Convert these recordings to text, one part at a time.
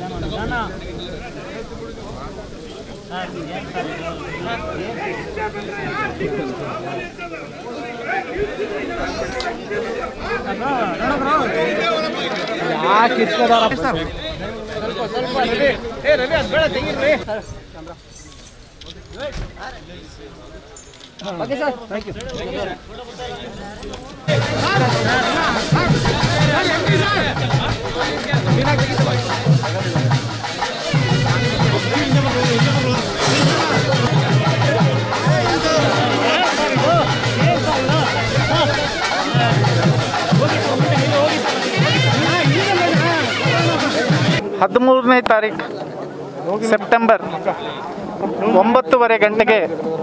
ಹದಿಮೂರನೇ ತಾರೀಕು ಸೆಪ್ಟೆಂಬರ್ ಒಂಬತ್ತುವರೆ ಗಂಟೆಗೆ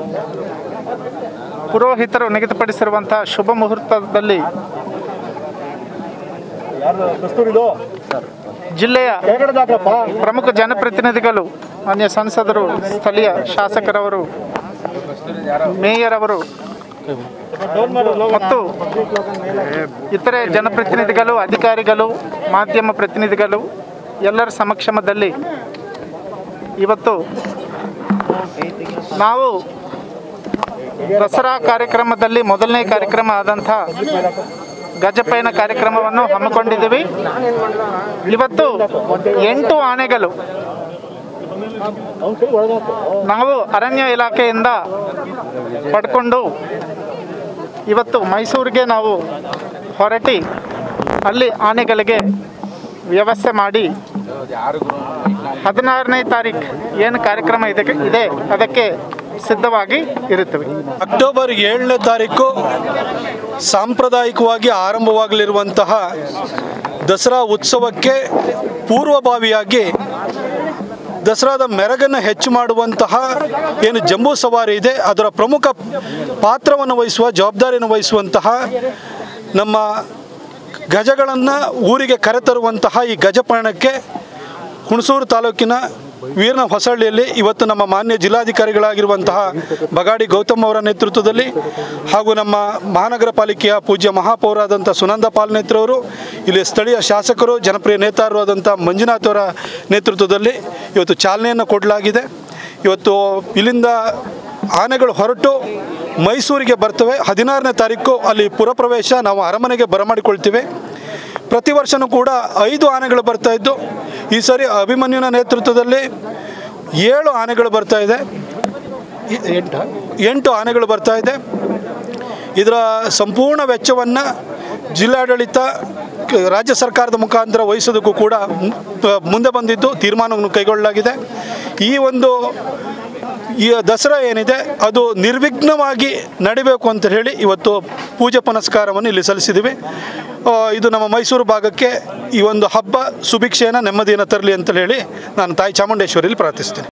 ಪುರೋಹಿತರು ನಿಗದಿಪಡಿಸಿರುವಂಥ ಶುಭ ಮುಹೂರ್ತದಲ್ಲಿ ಜಿಲ್ಲೆಯ ಪ್ರಮುಖ ಜನಪ್ರತಿನಿಧಿಗಳು ಅನ್ಯ ಸಂಸದರು ಸ್ಥಳೀಯ ಶಾಸಕರವರು ಮೇಯರ್ ಅವರು ಮತ್ತು ಇತರೆ ಜನಪ್ರತಿನಿಧಿಗಳು ಅಧಿಕಾರಿಗಳು ಮಾಧ್ಯಮ ಪ್ರತಿನಿಧಿಗಳು ಎಲ್ಲರ ಸಮಕ್ಷಮದಲ್ಲಿ ಇವತ್ತು ನಾವು ದಸರಾ ಕಾರ್ಯಕ್ರಮದಲ್ಲಿ ಮೊದಲನೇ ಕಾರ್ಯಕ್ರಮ ಆದಂಥ ಗಜಪಯಣ ಕಾರ್ಯಕ್ರಮವನ್ನು ಹಮ್ಮಿಕೊಂಡಿದ್ದೀವಿ ಇವತ್ತು ಎಂಟು ಆನೆಗಳು ನಾವು ಅರಣ್ಯ ಇಲಾಖೆಯಿಂದ ಪಡ್ಕೊಂಡು ಇವತ್ತು ಮೈಸೂರಿಗೆ ನಾವು ಹೊರಟಿ ಅಲ್ಲಿ ಆನೆಗಳಿಗೆ ವ್ಯವಸ್ಥೆ ಮಾಡಿ ಹದಿನಾರನೇ ತಾರೀಕು ಏನು ಕಾರ್ಯಕ್ರಮ ಇದಕ್ಕೆ ಇದೆ ಅದಕ್ಕೆ ಸಿದ್ಧವಾಗಿ ಇರುತ್ತವೆ ಅಕ್ಟೋಬರ್ ಏಳನೇ ತಾರೀಕು ಸಾಂಪ್ರದಾಯಿಕವಾಗಿ ಆರಂಭವಾಗಲಿರುವಂತಹ ದಸರಾ ಉತ್ಸವಕ್ಕೆ ಪೂರ್ವಭಾವಿಯಾಗಿ ದಸರಾದ ಮೆರಗನ್ನು ಹೆಚ್ಚು ಮಾಡುವಂತಹ ಏನು ಜಂಬೂ ಸವಾರಿ ಇದೆ ಅದರ ಪ್ರಮುಖ ಪಾತ್ರವನ್ನು ವಹಿಸುವ ಜವಾಬ್ದಾರಿಯನ್ನು ವಹಿಸುವಂತಹ ನಮ್ಮ ಗಜಗಳನ್ನು ಊರಿಗೆ ಕರೆತರುವಂತಹ ಈ ಗಜಪಯಣಕ್ಕೆ ಹುಣಸೂರು ತಾಲೂಕಿನ ವೀರನ ಹೊಸಳ್ಳಿಯಲ್ಲಿ ಇವತ್ತು ನಮ್ಮ ಮಾನ್ಯ ಜಿಲ್ಲಾಧಿಕಾರಿಗಳಾಗಿರುವಂತಹ ಬಗಾಡಿ ಗೌತಮ್ ಅವರ ನೇತೃತ್ವದಲ್ಲಿ ಹಾಗೂ ನಮ್ಮ ಮಹಾನಗರ ಪಾಲಿಕೆಯ ಪೂಜ್ಯ ಮಹಾಪೌರಾದಂಥ ಸುನಂದ ಪಾಲ್ನೇತ್ರವರು ಇಲ್ಲಿ ಸ್ಥಳೀಯ ಶಾಸಕರು ಜನಪ್ರಿಯ ನೇತಾರರು ಆದಂಥ ಮಂಜುನಾಥ್ ಅವರ ನೇತೃತ್ವದಲ್ಲಿ ಇವತ್ತು ಚಾಲನೆಯನ್ನು ಕೊಡಲಾಗಿದೆ ಇವತ್ತು ಇಲ್ಲಿಂದ ಆನೆಗಳು ಹೊರಟು ಮೈಸೂರಿಗೆ ಬರ್ತವೆ ಹದಿನಾರನೇ ತಾರೀಕು ಅಲ್ಲಿ ಪುರಪ್ರವೇಶ ನಾವು ಅರಮನೆಗೆ ಬರಮಾಡಿಕೊಳ್ತೀವಿ ಪ್ರತಿ ವರ್ಷವೂ ಕೂಡ ಐದು ಆನೆಗಳು ಬರ್ತಾ ಇದ್ದು ಈ ಸರಿ ಅಭಿಮನ್ಯುನ ನೇತೃತ್ವದಲ್ಲಿ ಏಳು ಆನೆಗಳು ಬರ್ತಾ ಇದೆ ಎ- ಎಂಟ ಎಂಟು ಆನೆಗಳು ಬರ್ತಾ ಇದೆ ಇದರ ಸಂಪೂರ್ಣ ವೆಚ್ಚವನ್ನು ಜಿಲ್ಲಾಡಳಿತ ಕ- ರಾಜ್ಯ ಸರ್ಕಾರದ ಮುಖಾಂತರ ವಹಿಸೋದಕ್ಕೂ ಕೂಡ ಮು- ಪ- ಮುಂದೆ ಬಂದಿದ್ದು ತೀರ್ಮಾನವನ್ನು ಕೈಗೊಳ್ಳಲಾಗಿದೆ ಈ ಒಂದು ಈ ದಸರಾ ಏನಿದೆ ಅದು ನಿರ್ವಿಘ್ನವಾಗಿ ನಡಿಬೇಕು ಅಂತ ಹೇಳಿ ಇವತ್ತು ಪೂಜೆ ಪುನಸ್ಕಾರವನ್ನು ಇಲ್ಲಿ ಸಲ್ಲಿಸಿದ್ದೀವಿ ಆ, ಇದು ನಮ್ಮ ಮೈಸೂರು ಭಾಗಕ್ಕೆ ಈ ಒಂದು ಹಬ್ಬ ಸುಭಿಕ್ಷೆಯನ್ನು ನೆಮ್ಮದಿಯನ್ನು ತರಲಿ ಅಂತ ಹೇಳಿ ನಾನು ತಾಯಿ ಚಾಮುಂಡೇಶ್ವರಿಯಲ್ಲಿ ಪ್ರಾರ್ಥಿಸ್ತೀನಿ